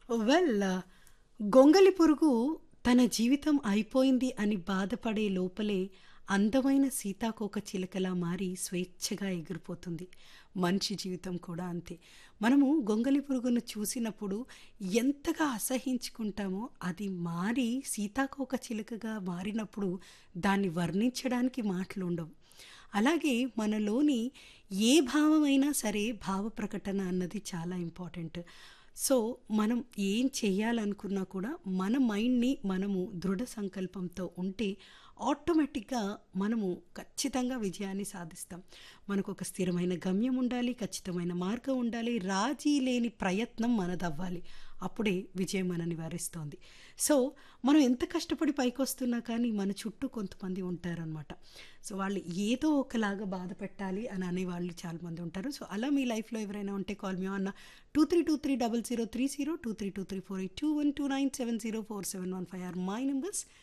well గొంగలి పురుగు తన జీవితం అయిపోయింది అని బాధపడే లోపలే అందమైన సీతాకోక చిలుకలా మారి స్వేచ్ఛగా ఎగిరిపోతుంది మనిషి జీవితం కూడా అంతే మనము గొంగలి పురుగును చూసినప్పుడు ఎంతగా అసహించుకుంటామో అది మారి సీతాకోక చిలుకగా మారినప్పుడు దాన్ని వర్ణించడానికి మాటలు ఉండవు అలాగే మనలోని ఏ భావమైనా సరే భావ ప్రకటన అన్నది చాలా ఇంపార్టెంట్ సో మనం ఏం చేయాలనుకున్నా కూడా మన మైండ్ని మనము దృఢ సంకల్పంతో ఉంటే ఆటోమేటిక్గా మనము ఖచ్చితంగా విజయాన్ని సాధిస్తాం మనకు ఒక స్థిరమైన గమ్యం ఉండాలి ఖచ్చితమైన మార్గం ఉండాలి రాజీ లేని ప్రయత్నం మనదవ్వాలి అప్పుడే విజయం మనని వరిస్తోంది సో మనం ఎంత కష్టపడి పైకి వస్తున్నా కానీ మన చుట్టూ కొంతమంది ఉంటారనమాట సో వాళ్ళు ఏదో ఒకలాగా బాధ పెట్టాలి అని అనేవాళ్ళు చాలామంది ఉంటారు సో అలా మీ లైఫ్లో ఎవరైనా ఉంటే కాల్ మీ అన్న two three two three double zero three zero two three two three four eight two one two nine seven zero four seven one five or my numbers